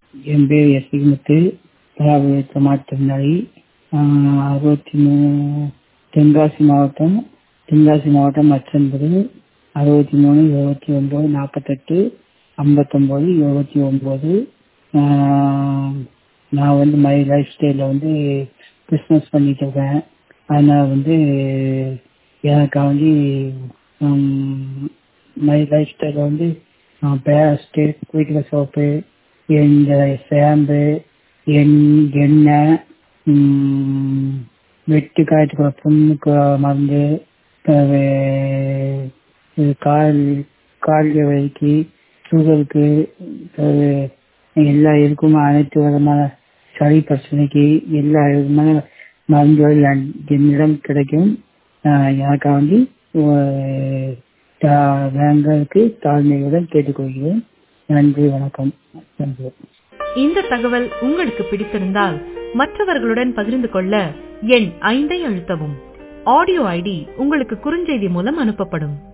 என் பேர் எஸ் முத்து பலாபுரத்து மாற்றுத்திறனாளி அறுபத்தி மூணு தென்காசி மாவட்டம் தென்காசி மாவட்டம் அச்சன்பது அறுபத்தி மூணு இருபத்தி ஒம்பது நாற்பத்தெட்டு ஐம்பத்தொம்போது இருபத்தி ஒம்பது நான் வந்து மை லைஃப் ஸ்டைலில் வந்து பிஸ்னஸ் பண்ணிட்டு இருக்கேன் அதனால் வந்து எனக்காண்டி மை லைஃப் ஸ்டைலில் வந்து பேஸ்ட்டு குளிக்கிற சோப்பு இந்த ஷாம்பு எண் எண்ணெய் வெட்டு காய்ச்சல் புண்ணுக்கு மருந்து கால் கால் வலிக்கு சுகருக்கு எல்லா இதுக்கும் அனைத்து விதமான சளி பிரச்சனைக்கு எல்லா விதமான மருந்துகள் என்னிடம் கிடைக்கும் எனக்கு வந்து வாங்கிறதுக்கு தாழ்மையுடன் கேட்டுக்கொள்கிறேன் நன்றி வணக்கம் நன்றி இந்த தகவல் உங்களுக்கு பிடித்திருந்தால் மற்றவர்களுடன் பகிர்ந்து கொள்ள எண் ஐந்தை அழுத்தவும் ஆடியோ ஐடி உங்களுக்கு குறுஞ்செய்தி மூலம் அனுப்பப்படும்